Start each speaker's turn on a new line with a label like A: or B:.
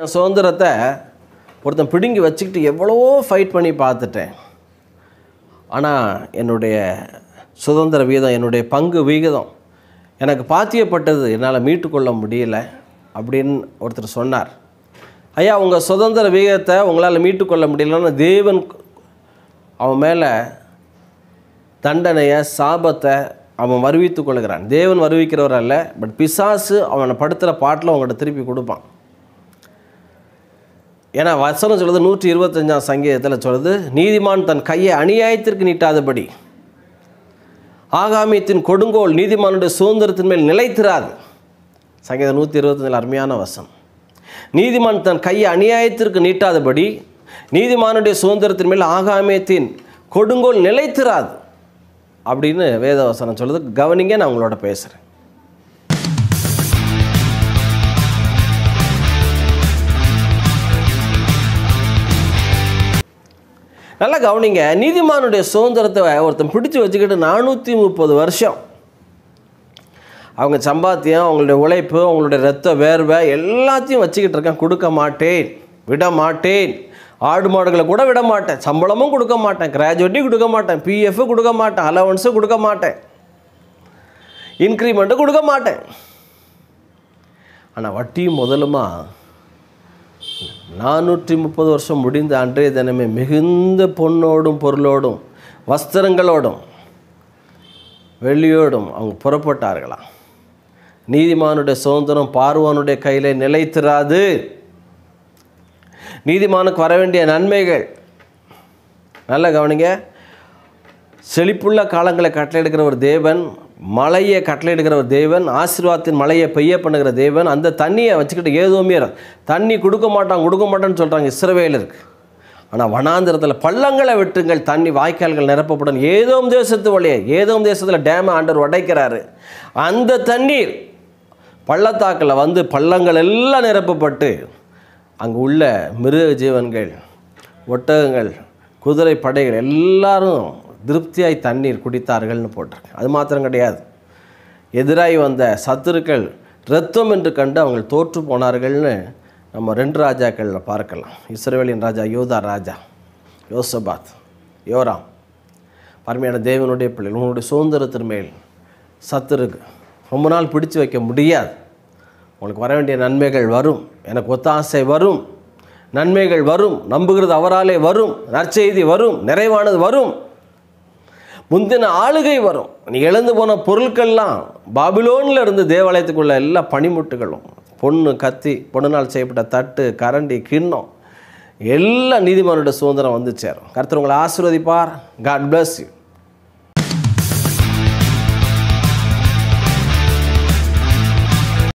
A: என் சுதந்திரத்தை ஒருத்தன் பிடுங்கி வச்சுக்கிட்டு எவ்வளவோ ஃபைட் பண்ணி பார்த்துட்டேன் ஆனால் என்னுடைய சுதந்திர வீதம் என்னுடைய பங்கு விகிதம் எனக்கு பாத்தியப்பட்டது என்னால் மீட்டுக்கொள்ள முடியல அப்படின்னு ஒருத்தர் சொன்னார் ஐயா உங்கள் சுதந்திர வீதத்தை உங்களால் மீட்டுக்கொள்ள முடியலன்னு தேவன் அவன் மேலே தண்டனையை சாபத்தை அவன் வருவித்து கொள்கிறான் தேவன் வருவிக்கிறவர் அல்ல பட் பிசாசு அவனை படுத்துகிற பாட்டில் அவங்கள்ட்ட திருப்பி கொடுப்பான் ஏன்னா வசனம் சொல்லுது நூற்றி இருபத்தஞ்சாம் சங்கீதத்தில் சொல்லுது நீதிமான் தன் கையை அநியாயத்திற்கு நீட்டாதபடி ஆகாமியத்தின் கொடுங்கோல் நீதிமானுடைய சுதந்திரத்தின் மேல் நிலைத்திராது சங்கீதம் நூற்றி இருபத்தஞ்சில் அருமையான வசனம் நீதிமான் தன் கையை அநியாயத்திற்கு நீட்டாதபடி நீதிமானுடைய சுதந்திரத்தின் மேல் ஆகாமியத்தின் கொடுங்கோல் நிலைத்திராது அப்படின்னு வேதவசனம் சொல்லுது கவனிங்க நான் உங்களோட பேசுகிறேன் நல்லா கவனிங்க நீதிமானுடைய சுதந்திரத்தை ஒருத்தன் பிடிச்சு வச்சுக்கிட்டு நானூற்றி முப்பது வருஷம் அவங்க சம்பாத்தியம் அவங்களுடைய உழைப்பு அவங்களுடைய ரத்த வேர்வை எல்லாத்தையும் வச்சுக்கிட்டு இருக்கேன் கொடுக்க மாட்டேன் விட மாட்டேன் ஆடு மாடுகளை கூட விட மாட்டேன் சம்பளமும் கொடுக்க மாட்டேன் கிராஜுவேட்டையும் கொடுக்க மாட்டேன் பிஎஃப் கொடுக்க மாட்டேன் அலவன்ஸும் கொடுக்க மாட்டேன் இன்க்ரிமெண்ட்டும் கொடுக்க மாட்டேன் ஆனால் வட்டியும் முதலுமா நானூற்றி முப்பது வருஷம் முடிந்த அன்றைய தினமே மிகுந்த பொன்னோடும் பொருளோடும் வஸ்திரங்களோடும் வெள்ளியோடும் அவங்க புறப்பட்டார்களாம் நீதிமானுடைய சுதந்திரம் பார்வனுடைய கையில் நிலைத்திராது நீதிமானுக்கு வர வேண்டிய நன்மைகள் நல்ல கவனிங்க செழிப்புள்ள காலங்களை கட்டளையிடுகிற ஒரு தேவன் மழையை கட்டளையிடுகிற ஒரு தேவன் ஆசீர்வாதத்தின் மழையை பெய்ய பண்ணுகிற தேவன் அந்த தண்ணியை வச்சுக்கிட்டு ஏதோமே தண்ணி கொடுக்க மாட்டான் கொடுக்க மாட்டான்னு சொல்கிறாங்க இஸ்ரவேலருக்கு ஆனால் வனாந்திரத்தில் பள்ளங்களை வெட்டுங்கள் தண்ணி வாய்க்கால்கள் நிரப்பப்படும் ஏதோம் தேசத்து வழியே ஏதோம் தேசத்தில் டேமை ஆண்டவர் உடைக்கிறாரு அந்த தண்ணீர் பள்ளத்தாக்கில் வந்து பள்ளங்கள் எல்லாம் நிரப்பப்பட்டு அங்கே உள்ள மிருக ஜீவன்கள் ஒட்டகங்கள் குதிரை படைகள் எல்லாரும் திருப்தியாய் தண்ணீர் குடித்தார்கள்னு போட்டிருக்கு அது மாத்திரம் கிடையாது எதிராய் வந்த சத்துருக்கள் இரத்தம் என்று கண்டு அவங்க தோற்று போனார்கள்னு நம்ம ரெண்டு ராஜாக்களில் பார்க்கலாம் இஸ்ரேலின் ராஜா யோதா ராஜா யோசபாத் யோராம் பரமையான தேவனுடைய பிள்ளைகள் உங்களுடைய சுதந்திரத்தின் மேல் சத்துருக்கு ரொம்ப நாள் பிடிச்சு வைக்க முடியாது உங்களுக்கு வர வேண்டிய நன்மைகள் வரும் எனக்கு ஒத்தாசை வரும் நன்மைகள் வரும் நம்புகிறது அவராலே வரும் நற்செய்தி வரும் நிறைவானது வரும் முந்தின ஆளுகை வரும் நீ இழந்து போன பொருட்கள்லாம் பாபிலோனில் இருந்து தேவாலயத்துக்குள்ள எல்லா பனிமுட்டுகளும் பொண்ணு கத்தி பொண்ணுனால் செய்யப்பட்ட தட்டு கரண்டி கிண்ணம் எல்லா நீதிமானுடைய சுதந்திரம் வந்து சேரும் கர்த்தர் உங்களை ஆசீர்வதிப்பார் காட் bless யூ